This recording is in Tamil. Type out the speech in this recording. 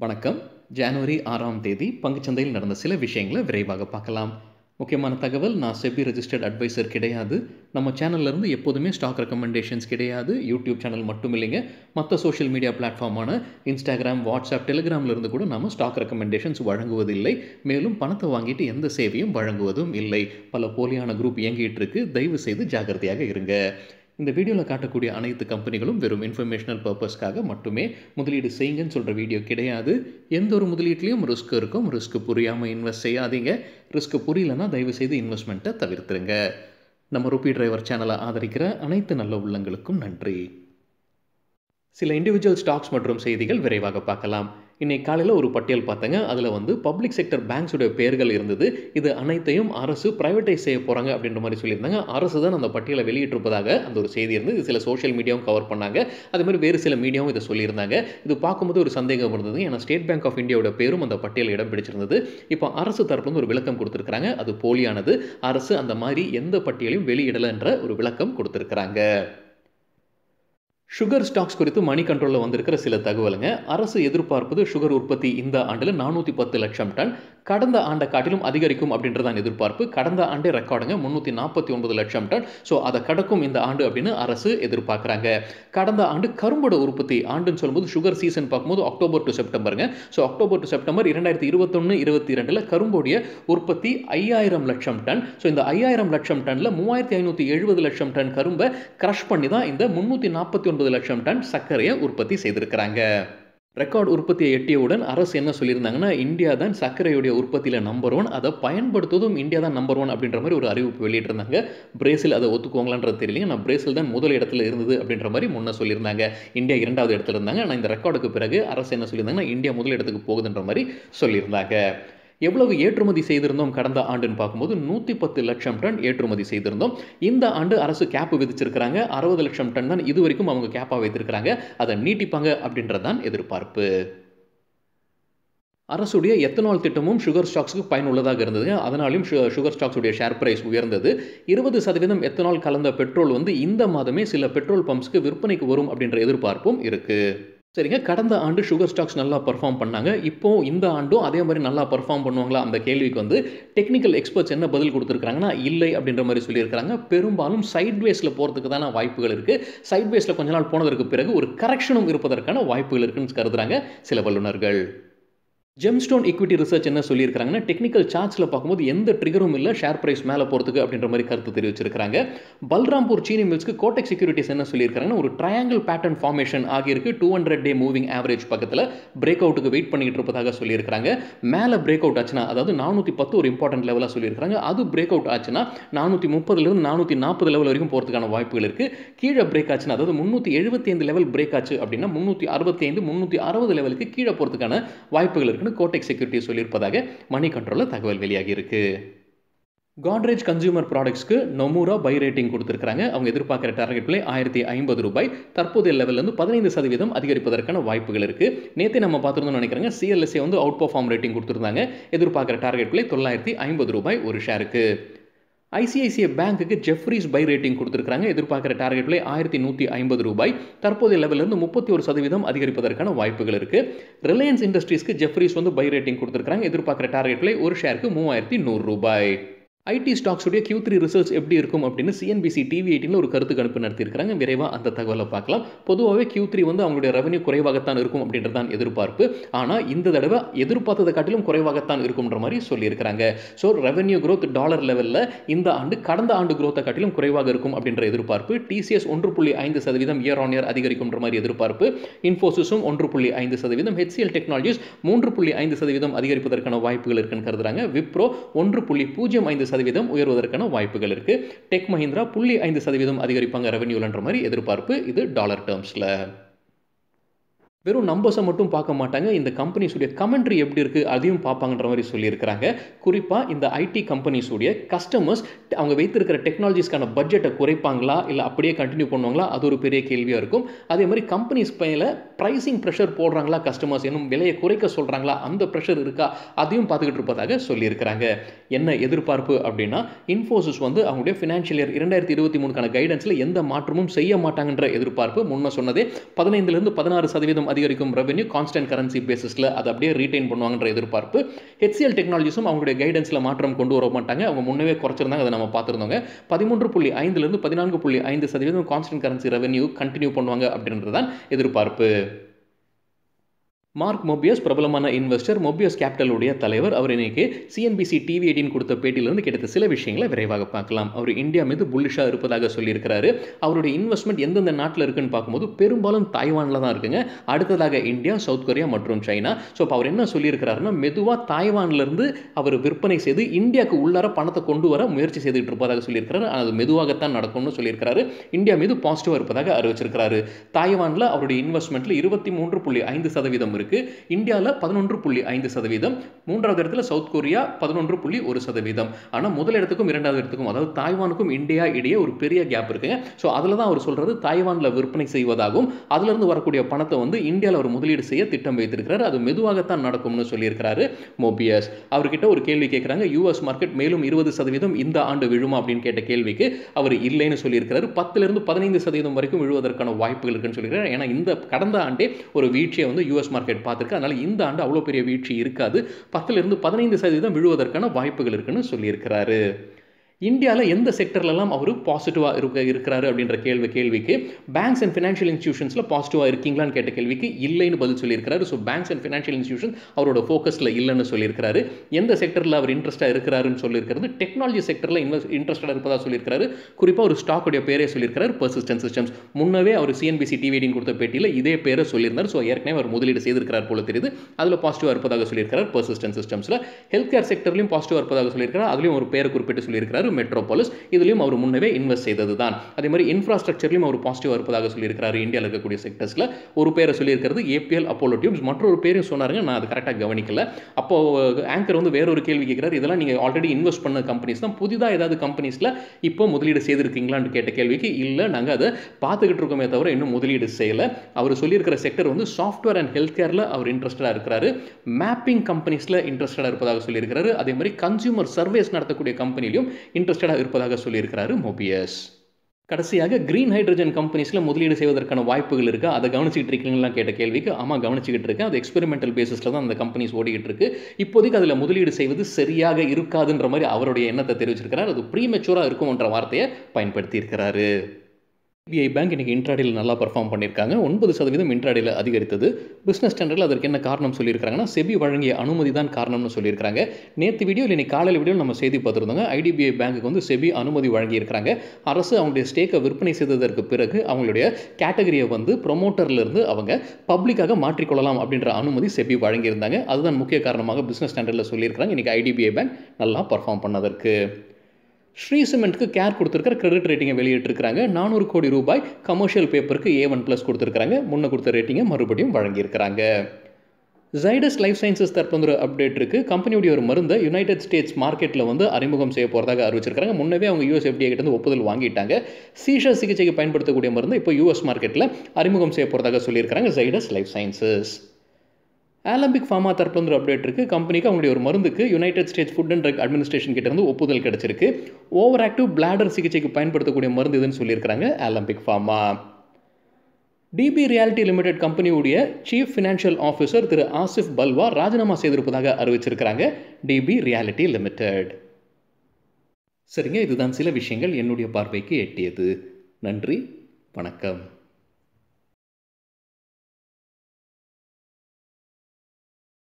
வணக்கம் ஜனவரி ஆறாம் தேதி பங்குச்சந்தையில் நடந்த சில விஷயங்களை விரைவாக பார்க்கலாம் முக்கியமான தகவல் நான் செபி ரெஜிஸ்டர்ட் அட்வைசர் கிடையாது நம்ம சேனல்ல இருந்து எப்போதுமே ஸ்டாக் ரெக்கமெண்டேஷன்ஸ் கிடையாது யூடியூப் சேனல் மட்டும் இல்லைங்க மற்ற சோஷியல் மீடியா பிளாட்ஃபார்மான இன்ஸ்டாகிராம் வாட்ஸ்அப் டெலிகிராம்ல இருந்து கூட நம்ம ஸ்டாக் ரெக்கமெண்டேஷன்ஸ் வழங்குவதில்லை மேலும் பணத்தை வாங்கிட்டு எந்த சேவையும் வழங்குவதும் இல்லை பல போலியான குரூப் இயங்கிட்டு இருக்கு தயவு செய்து ஜாகிரதையாக இருங்க இந்த வீடியோவில் காட்டக்கூடிய அனைத்து கம்பெனிகளும் வெறும் இன்ஃபர்மேஷனல் பர்பஸ்க்காக மட்டுமே முதலீடு செய்யுங்கன்னு சொல்கிற வீடியோ கிடையாது எந்த ஒரு முதலீட்லையும் ரிஸ்க் இருக்கும் ரிஸ்க் புரியாமல் இன்வெஸ்ட் செய்யாதீங்க ரிஸ்க் புரியலன்னா தயவு செய்து இன்வெஸ்ட்மெண்ட்டை தவிர்த்துருங்க நம்ம ருபி டிரைவர் சேனலை ஆதரிக்கிற அனைத்து நல்ல உள்ளங்களுக்கும் நன்றி சில இண்டிவிஜுவல் ஸ்டாக்ஸ் மற்றும் செய்திகள் விரைவாக பார்க்கலாம் இன்னைக்கு காலையில் ஒரு பட்டியல் பார்த்தங்க அதில் வந்து பப்ளிக் செக்டர் பேங்க்ஸுடைய பெயர்கள் இருந்தது இது அனைத்தையும் அரசு பிரைவேட்டைஸ் செய்ய போகிறாங்க அப்படின்ற மாதிரி சொல்லியிருந்தாங்க அரசு தான் அந்த பட்டியலை வெளியிட்டிருப்பதாக அந்த ஒரு செய்தி இருந்து இது சில சோஷியல் மீடியாவும் கவர் பண்ணாங்க அதே மாதிரி வேறு சில மீடியாவும் இதை சொல்லியிருந்தாங்க இது பார்க்கும்போது ஒரு சந்தேகம் இருந்தது ஏன்னா ஸ்டேட் பேங்க் ஆஃப் இந்தியாவோட பேரும் அந்த பட்டியல் இடம் பிடிச்சிருந்தது இப்போ அரசு தரப்புலேருந்து ஒரு விளக்கம் கொடுத்துருக்காங்க அது போலியானது அரசு அந்த மாதிரி எந்த பட்டியலையும் வெளியிடலைன்ற ஒரு விளக்கம் கொடுத்துருக்குறாங்க சுகர் ஸ்டாக்ஸ் குறித்து மணி கண்ட்ரோலில் வந்திருக்கிற சில தகவலுங்க அரசு எதிர்பார்ப்பது சுகர் உற்பத்தி இந்த ஆண்டில் நானூற்றி பத்து லட்சம் டன் கடந்த ஆண்டை காட்டிலும் அதிகரிக்கும் அப்படின்றதான் எதிர்பார்ப்பு கடந்த ஆண்டே ரெக்கார்டுங்க முந்நூற்றி நாற்பத்தி ஒன்பது லட்சம் டன் ஸோ அதை கடக்கும் இந்த ஆண்டு அப்படின்னு அரசு எதிர்பார்க்குறாங்க கடந்த ஆண்டு கரும்போட உற்பத்தி ஆண்டுன்னு சொல்லும்போது சுகர் சீசன் பார்க்கும்போது அக்டோபர் டு செப்டம்பருங்க ஸோ அக்டோபர் டு செப்டம்பர் இரண்டாயிரத்தி இருபத்தொன்று இருபத்தி ரெண்டில் கரும்போடைய உற்பத்தி ஐயாயிரம் லட்சம் டன் ஸோ இந்த ஐயாயிரம் லட்சம் டனில் மூவாயிரத்தி ஐநூற்றி எழுபது லட்சம் டன் கரும்பை க்ரஷ் பண்ணி தான் இந்த முந்நூற்றி நாற்பத்தி ஒன்பது லட்சம் டன் சர்க்கரையை உற்பத்தி செய்திருக்கிறாங்க ரெக்கார்ட் உற்பத்தியை எட்டியவுடன் அரசு என்ன சொல்லியிருந்தாங்கன்னா இந்தியா தான் சர்க்கரையுடைய உற்பத்தியில் நம்பர் ஒன் அதை பயன்படுத்துவதும் இந்தியா தான் நம்பர் ஒன் அப்படின்ற மாதிரி ஒரு அறிவிப்பு வெளியிட்டிருந்தாங்க பிரேசில் அதை ஒத்துக்குவாங்களான்றது தெரியலைங்க நான் பிரேசில் தான் முதல் இடத்துல இருந்தது அப்படின்ற மாதிரி முன்ன சொல்லியிருந்தாங்க இந்தியா இரண்டாவது இடத்துல இருந்தாங்க ஆனால் இந்த ரெக்கார்டுக்கு பிறகு அரசு என்ன சொல்லியிருந்தாங்கன்னா இந்தியா முதல் இடத்துக்கு போகுதுன்ற மாதிரி சொல்லியிருந்தாங்க எவ்வளவு ஏற்றுமதி செய்திருந்தோம் கடந்த ஆண்டுன்னு பார்க்கும்போது நூற்றி பத்து லட்சம் டன் ஏற்றுமதி செய்திருந்தோம் இந்த ஆண்டு அரசு கேப் விதிச்சிருக்கிறாங்க அறுபது லட்சம் டன் தான் இது வரைக்கும் அவங்க கேப்பாக வைத்திருக்கிறாங்க அதை நீட்டிப்பாங்க அப்படின்றது தான் எதிர்பார்ப்பு அரசுடைய எத்தனால் திட்டமும் சுகர் ஸ்டாக்ஸுக்கு பயனுள்ளதாக இருந்தது அதனாலும் சுகர் ஸ்டாக்ஸுடைய ஷேர் பிரைஸ் உயர்ந்தது இருபது சதவீதம் எத்தனால் கலந்த பெட்ரோல் வந்து இந்த மாதமே சில பெட்ரோல் பம்ப்ஸ்க்கு விற்பனைக்கு வரும் அப்படின்ற எதிர்பார்ப்பும் இருக்குது சரிங்க கடந்த ஆண்டு சுகர் ஸ்டாக்ஸ் நல்லா பர்ஃபார்ம் பண்ணாங்க இப்போ இந்த ஆண்டும் அதே மாதிரி நல்லா பர்ஃபார்ம் பண்ணுவாங்களா அந்த கேள்விக்கு வந்து டெக்னிக்கல் எக்ஸ்பர்ட்ஸ் என்ன பதில் கொடுத்துருக்காங்கன்னா இல்லை அப்படின்ற மாதிரி சொல்லியிருக்காங்க பெரும்பாலும் சைட்வேஸில் போகிறதுக்கு தானே வாய்ப்புகள் இருக்குது சைட்வேஸில் கொஞ்ச நாள் போனதற்கு பிறகு ஒரு கரெக்ஷனும் இருப்பதற்கான வாய்ப்புகள் இருக்குன்னு கருதுறாங்க சில வல்லுநர்கள் ஜெம்ஸ்டோன் ஈக்விட்டி ரிசர்ச் என்ன சொல்லியிருக்காங்கன்னா டெக்னிக்கல் சார்ட்ஸில் பார்க்கும்போது எந்த ட்ரிகரும் இல்லை ஷேர் பிரைஸ் மேலே போகிறதுக்கு அப்படின்ற மாதிரி கருத்து தெரிவிச்சிருக்காங்க பல்ராம்பூர் சீனி மில்ஸ்க்கு கோட்டெக் செக்யூரிட்டிஸ் என்ன சொல்லியிருக்காங்கன்னா ஒரு ட்ரையாங்கிள் பேட்டர்ன் ஃபார்மேஷன் ஆகியிருக்கு two hundred day moving average பக்கத்தில் பிரேக் அவுட்டுக்கு வெயிட் பண்ணிட்டு இருப்பதாக சொல்லியிருக்காங்க மேலே பிரேக் அவுட் ஆச்சுன்னா அதாவது நானூற்றி பத்து ஒரு இம்பார்ட்டன்ட் லெவலாக சொல்லியிருக்காங்க அது பிரேக் அவுட் ஆச்சுன்னா நானூற்றி முப்பதுலேருந்து நானூற்றி நாற்பது லெவல் வரைக்கும் போகிறதுக்கான வாய்ப்புகள் இருக்குது கீழே பிரேக் ஆச்சுன்னா அதாவது முந்நூற்றி எழுபத்தி ஐந்து லெவல் பிரேக் ஆச்சு அப்படின்னா முந்நூற்றி அறுபத்தி ஐந்து முந்நூற்றி அறுபது லெவலுக்கு கீழே போகிறதுக்கான வாய்ப்புகள் இருக்குது இருக்குன்னு கோட்டெக் செக்யூரிட்டி சொல்லியிருப்பதாக மணி கண்ட்ரோலில் தகவல் வெளியாகி இருக்கு காட்ரேஜ் கன்சியூமர் ப்ராடக்ட்ஸ்க்கு நொமூரா பை ரேட்டிங் கொடுத்துருக்காங்க அவங்க எதிர்பார்க்குற டார்கெட் விலை ஆயிரத்தி ஐம்பது ரூபாய் தற்போதைய லெவல்லேருந்து பதினைந்து சதவீதம் அதிகரிப்பதற்கான வாய்ப்புகள் இருக்குது நேற்று நம்ம பார்த்துருந்தோம் நினைக்கிறேங்க சிஎல்எஸ்ஏ வந்து அவுட் பர்ஃபார்ம் ரேட்டிங் கொடுத்துருந்தாங்க எதிர்பார்க்குற டார்கெட் விலை தொள்ளாயிரத்தி ஐம்பது ரூபாய் ஒரு ஷேருக்கு ஐசிஐசிஐ பேங்க்குக்கு ஜெஃப்ரிஸ் பை ரேட்டிங் கொடுத்துருக்காங்க எதிர்பார்க்குற டார்கெட் விலை ஆயிரத்தி நூற்றி ஐம்பது ரூபாய் தற்போதைய லெவலிருந்து முப்பத்தி ஒரு சதவீதம் அதிகரிப்பதற்கான வாய்ப்புகள் இருக்குது ரிலையன்ஸ் இண்டஸ்ட்ரீஸ்க்கு ஜெஃப்ரிஸ் வந்து பை ரேட்டிங் கொடுத்துருக்காங்க எதிர்பார்க்குற டார்கெட் விலை ஒரு ஷேருக்கு மூவாயிரத்தி நூறு ரூபாய் ஐடி ஸ்டாக்ஸுடைய கியூ த்ரீ ரிசல்ட்ஸ் எப்படி இருக்கும் அப்படின்னு சிஎன்பிசி டிவி எயிட்டில் ஒரு கருத்து கணிப்பு நடத்தியிருக்காங்க விரைவாக அந்த தகவலை பார்க்கலாம் பொதுவாகவே கியூ த்ரீ வந்து அவங்களுடைய ரெவன்யூ குறைவாகத்தான் இருக்கும் அப்படின்றது தான் எதிர்பார்ப்பு ஆனால் இந்த தடவை எதிர்பார்த்ததை காட்டிலும் குறைவாகத்தான் இருக்கும்ன்ற மாதிரி சொல்லியிருக்கிறாங்க ஸோ ரெவன்யூ க்ரோத் டாலர் லெவலில் இந்த ஆண்டு கடந்த ஆண்டு குரோத்தை காட்டிலும் குறைவாக இருக்கும் அப்படின்ற எதிர்பார்ப்பு டிசிஎஸ் ஒன்று புள்ளி ஐந்து சதவீதம் இயர் ஆன் இயர் அதிகரிக்கும்ன்ற மாதிரி எதிர்பார்ப்பு இன்ஃபோசிஸும் ஒன்று புள்ளி ஐந்து சதவீதம் ஹெச்சிஎல் டெக்னாலஜிஸ் மூன்று புள்ளி ஐந்து சதவீதம் அதிகரிப்பதற்கான வாய்ப்புகள் இருக்குன்னு கருதுறாங்க விப்ரோ ஒன்று புள்ளி பூஜ்ஜியம் ஐந்து சதவீதம் உயர்வதற்கான வாய்ப்புகள் இருக்கு டெக் மஹிந்திரா புள்ளி ஐந்து சதவீதம் அதிகரிப்பாங்க ரெவன்யூலன்ற மாதிரி எதிர்பார்ப்பு இது டாலர் டேர்ம்ஸில் வெறும் நம்பர்ஸை மட்டும் பார்க்க மாட்டாங்க இந்த கம்பெனிஸுடைய கமெண்ட்ரி எப்படி இருக்குது அதையும் பார்ப்பாங்கன்ற மாதிரி சொல்லியிருக்கிறாங்க குறிப்பாக இந்த ஐடி கம்பெனிஸுடைய கஸ்டமர்ஸ் அவங்க வைத்திருக்கிற டெக்னாலஜிஸ்க்கான பட்ஜெட்டை குறைப்பாங்களா இல்லை அப்படியே கண்டினியூ பண்ணுவாங்களா அது ஒரு பெரிய கேள்வியாக இருக்கும் அதே மாதிரி கம்பெனிஸ் பையில ப்ரைசிங் ப்ரெஷர் போடுறாங்களா கஸ்டமர்ஸ் இன்னும் விலையை குறைக்க சொல்கிறாங்களா அந்த ப்ரெஷர் இருக்கா அதையும் பார்த்துக்கிட்டு இருப்பதாக சொல்லியிருக்கிறாங்க என்ன எதிர்பார்ப்பு அப்படின்னா இன்ஃபோசிஸ் வந்து அவங்களுடைய ஃபினான்ஷியல் இயர் இரண்டாயிரத்தி இருபத்தி மூணுக்கான கைடன்ஸில் எந்த மாற்றமும் செய்ய மாட்டாங்கன்ற எதிர்பார்ப்பு முன்ன சொன்னதே பதினைந்துலேருந்து பதினாறு சதவீதம் அதிகரிக்கும் ரெவென்யூ கான்ஸ்டன்ட் கரன்சி பேசிஸில் அதை அப்படியே ரீட்டைன் பண்ணுவாங்கன்ற எதிர்பார்ப்பு ஹெச்சிஎல் டெக்னாலஜிஸும் அவங்களுடைய கைடன்ஸில் மாற்றம் கொண்டு வர மாட்டாங்க அவங்க முன்னவே குறைச்சிருந்தாங்க அதை நம்ம பார்த்துருந்தோங்க பதிமூன்று புள்ளி ஐந்துலேருந்து பதினான்கு புள்ளி ஐந்து சதவீதம் கான்ஸ்டன்ட் கரன்சி ரெவென்யூ கண்டினியூ பண்ணுவாங்க அப்படின்றது தான் எதிர்பார்ப்பு மார்க் மொபியஸ் பிரபலமான இன்வெஸ்டர் மொபியஸ் கேபிட்டலுடைய தலைவர் அவர் இன்னைக்கு சிஎன்பிசி டிவி எயிட்டின் கொடுத்த பேட்டியிலிருந்து கிடைத்த சில விஷயங்களை விரைவாக பார்க்கலாம் அவர் இந்தியா மீது புல்லிஷாக இருப்பதாக சொல்லியிருக்கிறாரு அவருடைய இன்வெஸ்ட்மெண்ட் எந்தெந்த நாட்டில் இருக்குன்னு பார்க்கும்போது பெரும்பாலும் தாய்வானில் தான் இருக்குங்க அடுத்ததாக இந்தியா சவுத் கொரியா மற்றும் சைனா ஸோ இப்போ அவர் என்ன சொல்லியிருக்கிறாருன்னா மெதுவாக தாய்வான்லேருந்து அவர் விற்பனை செய்து இந்தியாவுக்கு உள்ளார பணத்தை கொண்டு வர முயற்சி செய்துட்டு இருப்பதாக சொல்லியிருக்கிறாரு ஆனால் அது மெதுவாகத்தான் நடக்கும்னு சொல்லியிருக்கிறாரு இந்தியா மீது பாசிட்டிவாக இருப்பதாக அறிவிச்சிருக்கிறாரு தாய்வானில் அவருடைய இன்வெஸ்ட்மெண்ட்டில் இருபத்தி மூன்று புள்ளி ஐந்து சதவீதம் இருக்கு இந்தியாவில் பதினொன்று புள்ளி ஐந்து சதவீதம் மூன்றாவது இடத்துல சவுத் கொரியா பதினொன்று புள்ளி ஒரு சதவீதம் ஆனால் முதல் இடத்துக்கும் இரண்டாவது இடத்துக்கும் அதாவது தாய்வானுக்கும் இந்தியா இடையே ஒரு பெரிய கேப் இருக்குங்க ஸோ அதில் தான் அவர் சொல்றது தாய்வானில் விற்பனை செய்வதாகவும் அதிலிருந்து வரக்கூடிய பணத்தை வந்து இந்தியாவில் அவர் முதலீடு செய்ய திட்டம் வைத்திருக்கிறார் அது மெதுவாகத்தான் நடக்கும்னு சொல்லியிருக்கிறாரு மோபியஸ் அவர்கிட்ட ஒரு கேள்வி கேட்குறாங்க யூஎஸ் மார்க்கெட் மேலும் இருபது சதவீதம் இந்த ஆண்டு விழுமா அப்படின்னு கேட்ட கேள்விக்கு அவர் இல்லைன்னு சொல்லியிருக்கிறாரு பத்திலிருந்து பதினைந்து சதவீதம் வரைக்கும் விழுவதற்கான வாய்ப்புகள் இருக்குன்னு சொல்லியிருக்காரு ஏன்னா இந்த கடந்த ஆண்டே ஒரு வீழ்ச்சியை வந்து யூஎஸ் மார்க்கெட் பார்த்துருக்கு அதனால் இந்த ஆண்டு அவ்வளோ பெரிய வீழ்ச்சி இருக்காது பத்திலிருந்து பதினைந்து சதவீதம் விழுவதற்கான வாய்ப்புகள் இருக்குன்னு சொல்லியிருக்கிறாரு இந்தியாவில் எந்த செக்டர்லலாம் அவர் பாசிட்டிவாக இருக்க இருக்கிறாரு அப்படின்ற கேள்வி கேள்விக்கு பேங்க்ஸ் அண்ட் ஃபினான்ஷியல் இன்ஸ்டியூஷன்ஸில் பாசிட்டிவாக இருக்கீங்களான்னு கேட்ட கேள்விக்கு இல்லைன்னு பதில் சொல்லியிருக்கிறாரு so banks and financial institution அவரோட ஃபோக்கஸில் இல்லைன்னு சொல்லியிருக்கிறாரு எந்த செக்டரில் அவர் இன்ட்ரெஸ்ட்டாக இருக்கிறாருன்னு சொல்லியிருக்கிறது டெக்னாலஜி செக்டரில் இன்வெஸ்ட் இன்ட்ரெஸ்டாக இருப்பதாக சொல்லியிருக்கிறாரு குறிப்பாக ஒரு ஸ்டாக்குடைய பேரே சொல்லியிருக்கிறாரு பர்சிஸ்டன்ட் சிஸ்டம்ஸ் முன்னவே அவர் சிஎன்பிசி டிவிடின்னு கொடுத்த பேட்டியில் இதே பேரை சொல்லியிருந்தார் ஸோ ஏற்கனவே அவர் முதலீடு செய்திருக்கிறார் போல தெரியுது அதில் பாசிட்டிவாக இருப்பதாக சொல்லியிருக்கிறார் பர்சிஸ்டன்ட் சிஸ்டம்ஸில் ஹெல்த் கேர் செக்டர்லையும் பாசிட்டிவாக இருப்பதாக சொல்லியிருக்கிறார் அதுலேயும் ஒரு பேரை குறிப்பிட்டு சொல்லியிருக்கிறாரு மெட்ரோபாலிஸ் இதுலையும் அவர் முன்னவே இன்வெஸ்ட் செய்தது தான் அதே மாதிரி இன்ஃப்ராஸ்ட்ரக்சர்லையும் அவர் பாசிட்டிவாக இருப்பதாக சொல்லியிருக்கிறாரு இந்தியாவில் இருக்கக்கூடிய செக்டர்ஸில் ஒரு பேரை சொல்லியிருக்கிறது ஏபிஎல் அப்போலோ டியூப்ஸ் மற்றொரு பேரையும் சொன்னாருங்க நான் அது கரெக்டாக கவனிக்கல அப்போ ஆங்கர் வந்து வேற ஒரு கேள்வி கேட்குறாரு இதெல்லாம் நீங்கள் ஆல்ரெடி இன்வெஸ்ட் பண்ண கம்பெனிஸ் தான் புதிதாக ஏதாவது கம்பெனிஸில் இப்போ முதலீடு செய்திருக்கீங்களான்னு கேட்ட கேள்விக்கு இல்லை நாங்கள் அதை பார்த்துக்கிட்டு இருக்கோமே தவிர இன்னும் முதலீடு செய்யலை அவர் சொல்லியிருக்கிற செக்டர் வந்து சாஃப்ட்வேர் அண்ட் ஹெல்த் கேரில் அவர் இன்ட்ரெஸ்டடாக இருக்கிறாரு மேப்பிங் கம்பெனிஸில் இன்ட்ரெஸ்டடாக இருப்பதாக சொல்லியிருக்கிறாரு அதே மாதிரி கன்சியூமர் சர்வீஸ் நடத்தக்கூடிய கம்பெனிலையும் இன்ட்ரெஸ்டடாக இருப்பதாக சொல்லியிருக்கிறாரு மோபியஸ் கடைசியாக கிரீன் ஹைட்ரஜன் கம்பெனிஸில் முதலீடு செய்வதற்கான வாய்ப்புகள் இருக்கா அதை கவனிச்சிட்டு இருக்கீங்களா கேட்ட கேள்விக்கு ஆமாம் கவனிச்சிக்கிட்டு இருக்கேன் அது எக்ஸ்பெரிமெண்டல் பேசிஸில் தான் அந்த கம்பெனிஸ் ஓடிக்கிட்டு இருக்கு இப்போதைக்கு அதில் முதலீடு செய்வது சரியாக இருக்காதுன்ற மாதிரி அவருடைய எண்ணத்தை தெரிவிச்சிருக்கிறார் அது ப்ரீமெச்சூராக இருக்கும்ன்ற வார்த்தையை பயன்படுத்தி இருக்கிறாரு எஸ்பிஐ பேங்க் இன்றைக்கி இன்ட்ராடேயில் நல்லா பர்ஃபார்ம் பண்ணியிருக்காங்க ஒன்பது சதவீதம் இன்ட்ராடேயில் அதிகரித்தது பிஸ்னஸ் ஸ்டாண்டர்டில் அதற்கு என்ன காரணம் சொல்லியிருக்காங்கன்னா செபி வழங்கிய அனுமதி தான் காரணம்னு சொல்லியிருக்காங்க நேற்று வீடியோ இன்னைக்கு காலையில் வீடியோ நம்ம செய்தி பார்த்துருந்தோங்க ஐடிபிஐ பேங்க்குக்கு வந்து செபி அனுமதி வழங்கியிருக்கிறாங்க அரசு அவங்களுடைய ஸ்டேக்கை விற்பனை செய்ததற்கு பிறகு அவங்களுடைய கேட்டகரியை வந்து ப்ரொமோட்டர்லேருந்து அவங்க பப்ளிக்காக மாற்றிக்கொள்ளலாம் அப்படின்ற அனுமதி செபி வழங்கியிருந்தாங்க அதுதான் முக்கிய காரணமாக பிஸ்னஸ் ஸ்டாண்டர்டில் சொல்லியிருக்காங்க இன்றைக்கி ஐடிபிஐ பேங்க் நல்லா பர்ஃபார்ம் பண்ணதற்கு ஸ்ரீ சிமெண்ட்க்கு கேர் கொடுத்துருக்கிற கிரெடிட் ரேட்டிங்கை வெளியிட்டிருக்கிறாங்க நானூறு கோடி ரூபாய் கமர்ஷியல் பேப்பருக்கு ஏ ஒன் ப்ளஸ் கொடுத்துருக்காங்க முன்ன கொடுத்த ரேட்டிங்கை மறுபடியும் வழங்கியிருக்கிறாங்க ஜைடஸ் லைஃப் சயின்சஸ் தற்போது ஒரு அப்டேட் இருக்குது கம்பெனியுடைய ஒரு மருந்தை யுனைடெட் ஸ்டேட்ஸ் மார்க்கெட்டில் வந்து அறிமுகம் செய்ய போகிறதாக அறிவிச்சிருக்காங்க முன்னவே அவங்க யூஎஸ் எஃப்டிஏ கிட்ட ஒப்புதல் வாங்கிட்டாங்க சீஷா சிகிச்சைக்கு பயன்படுத்தக்கூடிய மருந்து இப்போ யூஎஸ் மார்க்கெட்டில் அறிமுகம் செய்ய போகிறதாக சொல்லியிருக்காங்க Zydus life sciences Alembic pharma தரப்புல ஒரு அப்டேட் இருக்குது கம்பெனிக்கு அவங்களுடைய ஒரு மருந்துக்கு United States Food and Drug Administration கிட்ட இருந்து ஒப்புதல் கிடைச்சிருக்கு ஓவர் ஆக்டிவ் பிளாடர் சிகிச்சைக்கு பயன்படுத்தக்கூடிய மருந்து இதுன்னு சொல்லியிருக்காங்க ஆலம்பிக் ஃபார்மா டிபி ரியாலிட்டி லிமிடெட் கம்பெனியுடைய சீஃப் ஃபினான்ஷியல் ஆஃபீஸர் திரு ஆசிஃப் பல்வா ராஜினாமா செய்திருப்பதாக அறிவிச்சிருக்கிறாங்க டிபி ரியாலிட்டி லிமிடெட் சரிங்க இதுதான் சில விஷயங்கள் என்னுடைய பார்வைக்கு எட்டியது நன்றி வணக்கம்